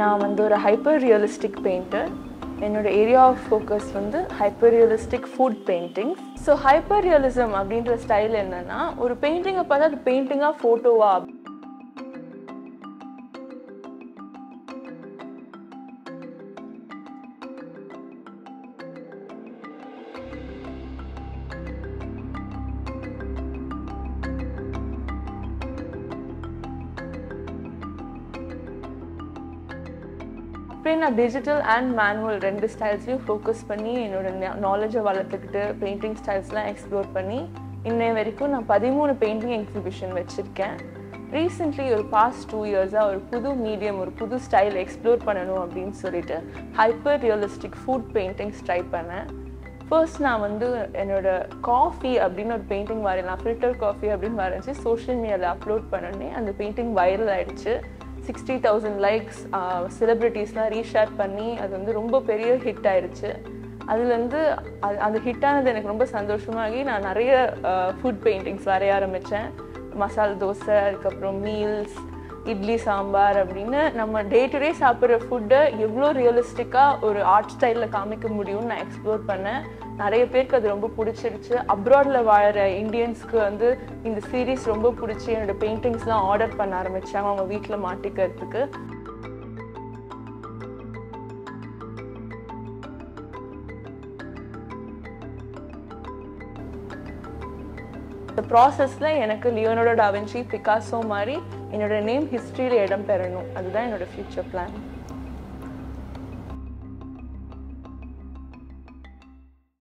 நான் வந்து ஒரு ஹைப்பர் ரியலிஸ்டிக் பெயிண்டர் என்னோட ஏரியா ஆஃப் ஃபோக்கஸ் வந்து hyper realistic food painting so hyper realism அப்படின்ற ஸ்டைல் என்னன்னா ஒரு பெயிண்டிங்கை பார்த்தா அது பெயிண்டிங்காக ஃபோட்டோவா அப்படியே நான் டிஜிட்டல் அண்ட் மேனுவல் ரெண்டு ஸ்டைல்ஸ்லையும் ஃபோக்கஸ் பண்ணி என்னோட நாலேஜை வளர்த்துக்கிட்டு பெயிண்டிங் ஸ்டைல்ஸ்லாம் எக்ஸ்ப்ளோர் பண்ணி இன்னை வரைக்கும் நான் பதிமூணு பெயிண்டிங் எக்ஸிபிஷன் வச்சுருக்கேன் ரீசெண்ட்லி ஒரு பாஸ்ட் டூ இயர்ஸாக ஒரு புது மீடியம் ஒரு புது ஸ்டைல் எக்ஸ்ப்ளோர் பண்ணணும் அப்படின்னு சொல்லிட்டு hyper realistic food paintings try பண்ணேன் ஃபர்ஸ்ட் நான் வந்து என்னோட காஃபி அப்படின்னு ஒரு பெயிண்டிங் வரையலாம் ஃபில்டர் காஃபி அப்படின்னு வரைஞ்சி சோஷியல் மீடியாவில் அப்லோட் பண்ணோடனே அந்த பெயிண்டிங் வைரல் ஆயிடுச்சு சிக்ஸ்டி தௌசண்ட் லைக்ஸ் செலிப்ரிட்டிஸ்லாம் ரீஷேர் பண்ணி அது வந்து ரொம்ப பெரிய ஹிட் ஆயிடுச்சு அதுலேருந்து அது அந்த ஹிட் ஆனது எனக்கு ரொம்ப சந்தோஷமாகி நான் நிறைய ஃபுட் பெயிண்டிங்ஸ் வரைய ஆரம்பித்தேன் மசால் தோசை அதுக்கப்புறம் மீல்ஸ் இட்லி சாம்பார் அப்படின்னு நம்ம டே டு டே சாப்பிட்ற ஃபுட்டை எவ்வளோ ரியலிஸ்டிக்காக ஒரு ஆர்ட் ஸ்டைலில் காமிக்க முடியும்னு நான் எக்ஸ்ப்ளோர் பண்ணேன் நிறைய பேருக்கு அது ரொம்ப பிடிச்சிருச்சு அப்ராடில் வாழற இந்தியன்ஸ்க்கு வந்து இந்த சீரீஸ் ரொம்ப பிடிச்சி என்னோட பெயிண்டிங்ஸ்லாம் ஆர்டர் பண்ண ஆரம்பித்தாங்க அவங்க வீட்டில் மாட்டிக்கிறதுக்கு இந்த ப்ராசஸில் எனக்கு லியோனோட டாவின்சி பிகாசோ மாதிரி என்னோட நேம் ஹிஸ்ட்ரியில் இடம் பெறணும் அதுதான் என்னோட ஃப்யூச்சர் பிளான்